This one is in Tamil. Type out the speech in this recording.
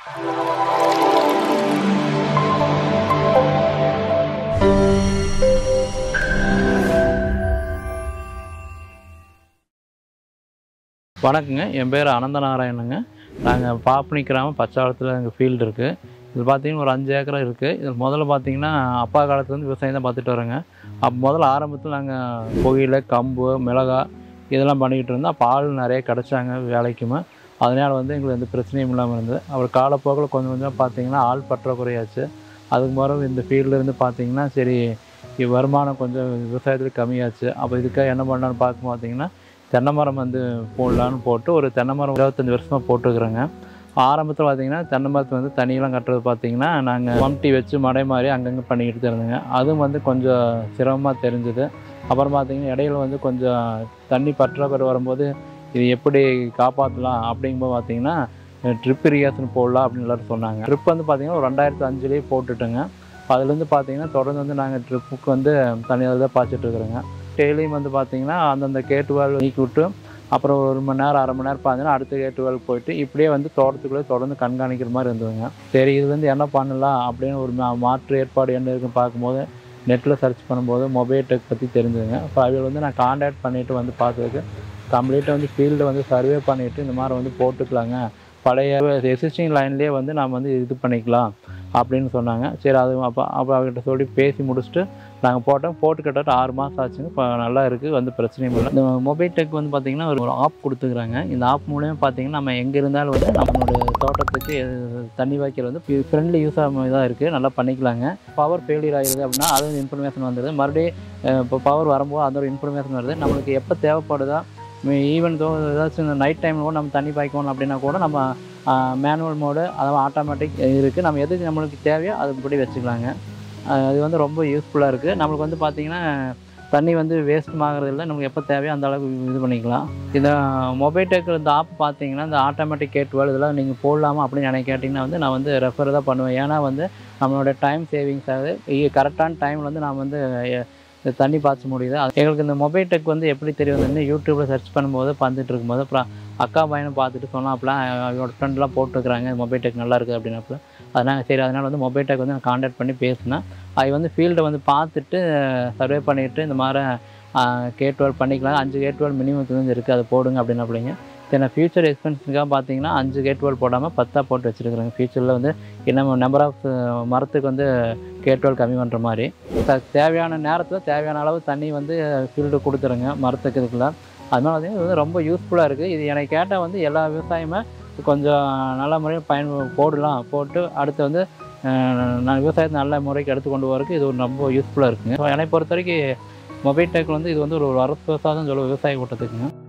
வணக்கங்க என் பேர் அனந்த நாராயணங்க நாங்கள் பாப்பனி கிராமம் பச்சாளத்தில் எங்கள் ஃபீல்டு இருக்குது இது பார்த்தீங்கன்னா ஒரு அஞ்சு ஏக்கரா இருக்குது இதில் முதல்ல பார்த்தீங்கன்னா அப்பா காலத்துலேருந்து விவசாயம் தான் பார்த்துட்டு வரோங்க அப்போ முதல்ல ஆரம்பத்தில் நாங்கள் புகையில கம்பு மிளகா இதெல்லாம் பண்ணிக்கிட்டு இருந்தோம் அப்போ ஆள் நிறைய கிடச்சாங்க வேலைக்குமே அதனால் வந்து எங்களுக்கு எந்த பிரச்சனையும் இல்லாமல் இருந்தது அப்புறம் காலப்போக்கில் கொஞ்சம் கொஞ்சம் பார்த்தீங்கன்னா ஆள் பற்றாக்குறையாச்சு அதுக்கு பிறகு இந்த ஃபீல்டில் இருந்து பார்த்தீங்கன்னா சரி இ- வருமானம் கொஞ்சம் விவசாயத்தில் கம்மியாச்சு அப்போ இதுக்காக என்ன பண்ணலான்னு பார்க்கும் பார்த்தீங்கன்னா தென்னை மரம் வந்து போடலான்னு போட்டு ஒரு தென்னை மரம் இருபத்தஞ்சி வருஷமாக போட்டுருக்குறோங்க ஆரம்பத்தில் பார்த்தீங்கன்னா தென்னை மரத்து வந்து தண்ணியெல்லாம் கட்டுறது பார்த்தீங்கன்னா நாங்கள் மம்டி வச்சு மடை மாதிரி அங்கங்கே பண்ணிக்கிட்டு தான் இருந்தோங்க அதுவும் வந்து கொஞ்சம் சிரமமாக தெரிஞ்சுது அப்புறம் பார்த்தீங்கன்னா இடையில வந்து கொஞ்சம் தண்ணி பற்றாக்குறை வரும்போது இது எப்படி காப்பாற்றலாம் அப்படிங்கும்போது பார்த்தீங்கன்னா ட்ரிப் இரிகேஷன் போடலாம் அப்படின்னு எல்லாரும் சொன்னாங்க ட்ரிப் வந்து பார்த்தீங்கன்னா ஒரு ரெண்டாயிரத்து அஞ்சுலேயே போட்டுட்டோங்க அதுலேருந்து பார்த்தீங்கன்னா தொடர்ந்து வந்து நாங்கள் ட்ரிப்புக்கு வந்து தனியாக தான் பாய்ச்சிட்டு இருக்கிறோங்க டெய்லியும் வந்து பார்த்தீங்கன்னா அந்தந்த கேட்டு வால் நீக்கி விட்டு அப்புறம் ஒரு மணி நேரம் அரை மணி நேரம் பார்த்தீங்கன்னா அடுத்த கேட்டு வால் போயிட்டு இப்படியே வந்து தோட்டத்துக்குள்ளே தொடர்ந்து கண்காணிக்கிற மாதிரி இருந்ததுங்க சரி இது வந்து என்ன பண்ணலாம் அப்படின்னு ஒரு மா- மாற்று ஏற்பாடு என்ன இருக்குன்னு பார்க்கும்போது நெட்டில் சர்ச் பண்ணும்போது மொபைல் டெக் பற்றி தெரிஞ்சுதுங்க இப்போ அதில் வந்து நான் காண்டாக்ட் பண்ணிவிட்டு வந்து பார்த்ததுக்கு கம்ப்ளீட்டாக வந்து ஃபீல்டை வந்து சர்வே பண்ணிவிட்டு இந்த மாதிரி வந்து போட்டுக்கலாங்க பழைய எக்ஸிஸ்டிங் லைன்லேயே வந்து நாம் வந்து இது பண்ணிக்கலாம் அப்படின்னு சொன்னாங்க சரி அது அப்போ அப்போ அவர்கிட்ட சொல்லி பேசி முடிச்சுட்டு நாங்கள் போட்டோம் போட்டு கட்டாட்டு ஆறு மாதம் ஆச்சுங்க இப்போ நல்லா இருக்குது வந்து பிரச்சனையும் இல்லை இந்த மொபைல் டெக் வந்து பார்த்திங்கன்னா ஒரு ஒரு ஆப் கொடுத்துக்கிறாங்க இந்த ஆப் மூலியமாக பார்த்தீங்கன்னா நம்ம எங்கே இருந்தாலும் வந்து நம்மளோட தோட்டத்துக்கு எது- தண்ணி வாய்க்கிறது வந்து ஃப்ரெண்ட்லி யூஸ் தான் இருக்குது நல்லா பண்ணிக்கலாங்க பவர் ஃபெயிலியர் ஆகிடுது அப்படின்னா அதுவும் இன்ஃபர்மேஷன் வந்துடுது மறுபடியும் அஹ், இப்போ பவர் வரும்போது அந்த ஒரு இன்ஃபர்மேஷன் வருது நம்மளுக்கு எப்போ தேவைப்படுதா ஈவன் தோ ஏதாச்சும் இந்த நைட் டைமில் கூட நம்ம தண்ணி பாய்க்கணும் அப்படின்னா கூட நம்ம மேனுவல் மோடு அதாவது ஆட்டோமேட்டிக் இருக்குது நம்ம எதுக்கு நம்மளுக்கு தேவையோ அதுபடி வச்சுக்கலாங்க அஹ் அது வந்து ரொம்ப யூஸ்ஃபுல்லாக இருக்குது நம்மளுக்கு வந்து பார்த்திங்கன்னா தண்ணி வந்து வேஸ்ட் ஆகிறது இல்லை நமக்கு எப்போ தேவையோ அந்த அளவுக்கு இது பண்ணிக்கலாம் இந்த மொபைல் டெக் இந்த ஆப் பார்த்தீங்கன்னா இந்த ஆட்டோமேட்டிக் கேட்வல் இதெல்லாம் நீங்கள் போடலாமா அப்படின்னு எனக்கு கேட்டிங்கன்னா வந்து நான் வந்து ரெஃபர் தான் பண்ணுவேன் ஏன்னா வந்து நம்மளோட டைம் சேவிங்ஸ் ஆகுது கரெக்டான டைமில் வந்து நான் வந்து அஹ், இந்த தண்ணி பாய்ச்ச முடியுது அது எங்களுக்கு இந்த மொபைல் டெக் வந்து எப்படி தெரியும் வந்து யூடியூப்பில் சர்ச் பண்ணும்போது பார்த்துட்டு இருக்கும்போது அப்புறம் அக்கா பையனை பார்த்துட்டு சொன்னாப்புல அவரோட ஃப்ரெண்ட்லாம் போட்டுருக்குறாங்க மொபைல் டெக் நல்லா இருக்குது அப்படின்னாப்புல அதனால் சரி அதனால் வந்து மொபைல் டெக் வந்து நான் காண்டாக்ட் பண்ணி பேசினேன் அது வந்து ஃபீல்டை வந்து பார்த்துட்டு சர்வே பண்ணிவிட்டு இந்த மாதிரி கேட் டுவெல் பண்ணிக்கலாம் அஞ்சு கேட் டுவெல் மினிமம் வந்து இருக்குது அதை போடுங்க அப்படின்னாப்பிள்ளைங்க சரி நான் ஃபியூச்சர் எக்ஸ்பென்ஸுக்காக பார்த்தீங்கன்னா அஞ்சு கேட் டுவெல் போடாமல் பத்தாக போட்டு வச்சுருக்குறேங்க ஃபியூச்சரில் வந்து இன்னும் நம்பர் ஆஃப் மரத்துக்கு வந்து கேட் டுவெல் கம்மி பண்ணுற மாதிரி த- தேவையான நேரத்தில் தேவையான அளவு தண்ணி வந்து ஃபீல்டு கொடுத்துருங்க மரத்துக்கு இதுக்குள்ள அதனால வந்து இது வந்து ரொம்ப யூஸ்ஃபுல்லாக இருக்குது இது எனக்கு கேட்டால் வந்து எல்லா விவசாயமே கொஞ்சம் நல்ல முறையில் பயன் போடலாம் போட்டு அடுத்து வந்து அஹ், நான் விவசாயத்தை நல்ல முறைக்கு எடுத்து கொண்டு வரதுக்கு இது ஒரு ரொம்ப யூஸ்ஃபுல்லாக இருக்குங்க ஸோ என்னை பொறுத்த வரைக்கும் மொபைல் டெக் வந்து இது வந்து ஒரு வரப்பிரசாதம் சொல்லுவோம் விவசாய கூட்டத்துக்குங்க